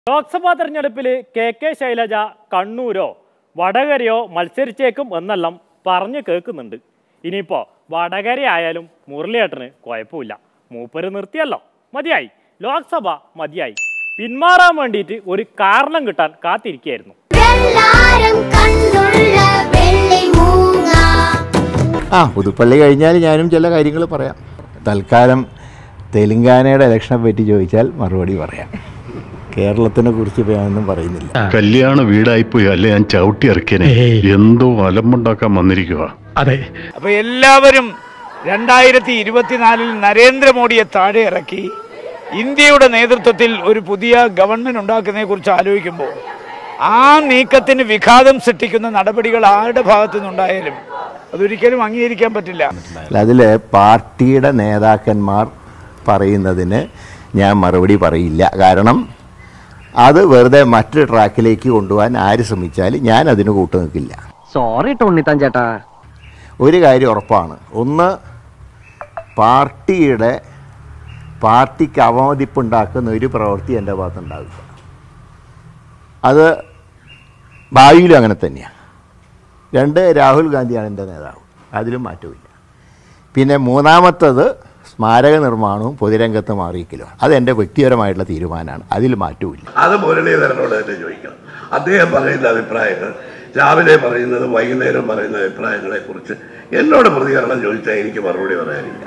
ലോക്സഭാ തെരഞ്ഞെടുപ്പിൽ K K Shailaja കണ്ണൂരോ വടകരയോ മത്സരിച്ചേക്കും എന്നെല്ലാം പറഞ്ഞു കേൾക്കുന്നുണ്ട് ഇനിയിപ്പോൾ വടകര ആയാലും മുരളിയേട്ടന് കുഴപ്പമില്ല മൂപ്പര് നിർത്തിയല്ലോ മതിയായി ലോക്സഭ മതിയായി പിന്മാറാൻ വേണ്ടിയിട്ട് ഒരു കാരണം കിട്ടാൻ കാത്തിരിക്കുകയായിരുന്നു എല്ലാരും കണ്ടുള്ള വെള്ളി മൂങ്ങ ആ പുതുപ്പള്ളി കഴിഞ്ഞാൽ ഞാനും ചില കാര്യങ്ങൾ പറയാം തൽക്കാലം തെലുങ്കാനയുടെ ഇലക്ഷനെ പറ്റി ചോദിച്ചാൽ മറുപടി പറയാം കേരളത്തിനെ കുറിച്ച് ഇപ്പോൾ ഞാനൊന്നും പറയുന്നില്ല കല്യാണ വീടായിപ്പോയി അല്ലെ ഞാൻ ചവിട്ടി ഇറക്കിയനെ എന്തോ അലമ്പുണ്ടാക്കാൻ വന്നിരിക്കുക അതെ അപ്പൊ എല്ലാവരും രണ്ടായിരത്തി ഇരുപത്തിനാലിൽ നരേന്ദ്രമോദിയെ താഴെ ഇറക്കി ഇന്ത്യയുടെ നേതൃത്വത്തിൽ ഒരു പുതിയ ഗവൺമെന്റ് ഉണ്ടാക്കുന്നതിനെ കുറിച്ച് ആലോചിക്കുമ്പോൾ ആ നീക്കത്തിന് വിഘാതം സൃഷ്ടിക്കുന്ന നടപടികൾ ആരുടെ ഭാഗത്തു നിന്നുണ്ടായാലും അതൊരിക്കലും അംഗീകരിക്കാൻ പറ്റില്ല അതിൽ പാർട്ടിയുടെ നേതാക്കന്മാർ പറയുന്നതിന് ഞാൻ മറുപടി പറയില്ല കാരണം അത് വെറുതെ മറ്റൊരു ട്രാക്കിലേക്ക് കൊണ്ടുപോകാൻ ആര് ശ്രമിച്ചാലും ഞാൻ അതിന് കൂട്ടു നിൽക്കില്ല സോറി ടോണിത്താൻ ചേട്ടാ ഒരു കാര്യം ഉറപ്പാണ് ഒന്ന് പാർട്ടിയുടെ പാർട്ടിക്ക് അവമതിപ്പുണ്ടാക്കുന്ന ഒരു പ്രവൃത്തി എൻ്റെ ഭാഗത്തുണ്ടാവില്ല അത് ഭാവിയിലും അങ്ങനെ തന്നെയാണ് രണ്ട് രാഹുൽ ഗാന്ധിയാണ് എൻ്റെ നേതാവ് അതിലും മാറ്റമില്ല പിന്നെ മൂന്നാമത്തത് സ്മാരക നിർമ്മാണവും പൊതുരംഗത്ത് മാറിയിക്കലോ അത് എൻ്റെ വ്യക്തിപരമായിട്ടുള്ള തീരുമാനമാണ് അതിൽ മാറ്റമില്ല അത് മുരളീധരനോട് തന്നെ ചോദിക്കണം അദ്ദേഹം പറയുന്ന അഭിപ്രായങ്ങൾ രാവിലെ പറയുന്നത് വൈകുന്നേരം പറയുന്ന അഭിപ്രായങ്ങളെ കുറിച്ച് എന്നോട് പ്രതികരണം ചോദിച്ചാൽ എനിക്ക് മറുപടി പറയാനില്ല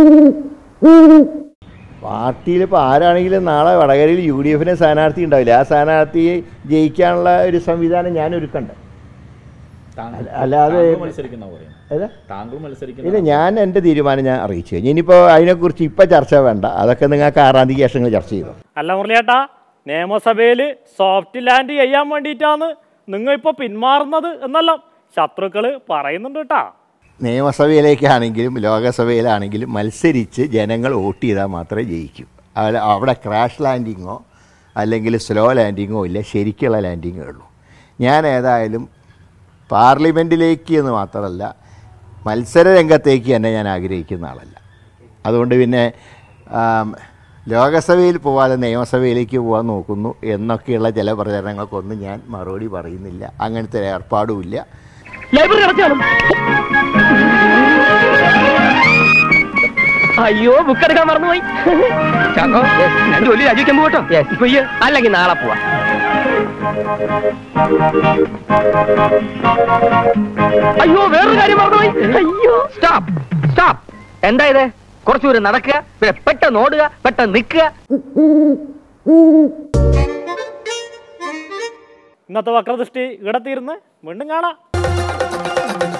പാർട്ടിയിൽ ഇപ്പോൾ ആരാണെങ്കിലും നാളെ വടകരയിൽ യു ഡി എഫിന് സ്ഥാനാർത്ഥി ഉണ്ടാവില്ല ആ സ്ഥാനാർത്ഥിയെ ജയിക്കാനുള്ള ഒരു സംവിധാനം ഞാൻ ഒരുക്കണ്ടേ അല്ല- അല്ലാതെ ഏതാ? ഇല്ല ഞാൻ എൻ്റെ തീരുമാനം ഞാൻ അറിയിച്ചു കഴിഞ്ഞു ഇനിയിപ്പോൾ അതിനെക്കുറിച്ച് ഇപ്പം ചർച്ച വേണ്ട അതൊക്കെ നിങ്ങൾക്ക് ആറാം തീയതി ശേഷം നിങ്ങൾ ചർച്ച ചെയ്തു അല്ല മുരളിയേട്ടാ നിയമസഭയിൽ സോഫ്റ്റ് ലാൻഡ് ചെയ്യാൻ വേണ്ടിയിട്ടാണ് നിങ്ങൾ ഇപ്പോൾ പിന്മാറുന്നത് എന്നെല്ലാം ശത്രുക്കൾ പറയുന്നുണ്ട് കേട്ടാ നിയമസഭയിലേക്കാണെങ്കിലും ലോകസഭയിലാണെങ്കിലും മത്സരിച്ച് ജനങ്ങൾ വോട്ട് ചെയ്താൽ മാത്രമേ ജയിക്കൂ അവിടെ അവിടെ ക്രാഷ് ലാൻഡിങ്ങോ അല്ലെങ്കിൽ സ്ലോ ലാൻഡിങ്ങോ ഇല്ല ശരിക്കുള്ള ലാൻഡിങ്ങേ ഉള്ളൂ ഞാൻ ഏതായാലും പാർലമെൻറ്റിലേക്ക് എന്ന് മാത്രമല്ല മത്സര രംഗത്തേക്ക് തന്നെ ഞാൻ ആഗ്രഹിക്കുന്ന ആളല്ല അതുകൊണ്ട് പിന്നെ ആം, ലോകസഭയിൽ പോവാതെ നിയമസഭയിലേക്ക് പോകാൻ നോക്കുന്നു എന്നൊക്കെയുള്ള ചില പ്രചരണങ്ങൾക്കൊന്നും ഞാൻ മറുപടി പറയുന്നില്ല അങ്ങനത്തെ ഒരു ഏർപ്പാടുമില്ല ലൈബ്രറി അടച്ചാലും അയ്യോ ബുക്ക് എടുക്കാൻ മറന്നുപോയി ചാക്കോ ഞാൻ ജോലി രാജിക്കാൻ പോകട്ടോ കൊയ്യ് അല്ലെങ്കിൽ നാളെ പോവാ അയ്യോ വേറൊരു കാര്യം മറന്നുപോയി അയ്യോ സ്റ്റോപ്പ് സ്റ്റോപ്പ് എന്താ ഇത് കുറച്ചു ദൂരം നടക്കുക പിന്നെ പെട്ടെന്ന് ഓടുക പെട്ടെന്ന് നിൽക്കുക ഇന്നത്തെ വക്രദൃഷ്ടി ഇവിടെ തീർന്ന് വീണ്ടും കാണാം